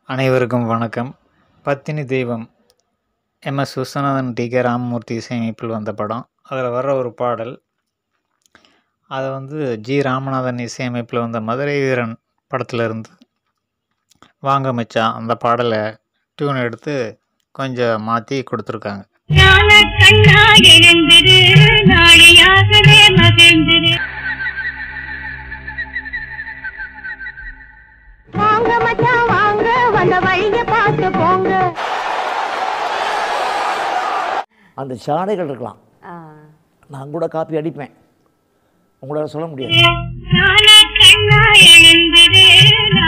அனைவருக்கும் வணக்கம் Pathini Deivam MS Viswanathan T K Ramamoorthy இசையமைப்பில் வந்த படம் அதில் வர்ற ஒரு பாடல் அதை வந்து ஜி ராமநாதன் இசையமைப்பில் வந்த மதுரை வீரன் படத்துல இருந்து வாங்க மச்சான் அந்த பாடலை டியூன் எடுத்து கொஞ்சம் மாற்றி கொடுத்துருக்காங்க ஞான கண்ணா எழுந்திரு நாளையாகவே மகிழ்ந்திரு வாங்க மச்சான் வாங்க வந்த வழிய பார்த்து போங்க அந்த சாடைகள் இருக்கலாம் நான் கூட காப்பி அடிப்பேன் உங்களால் சொல்ல முடியாது ஞான கண்ணா எழுந்திரு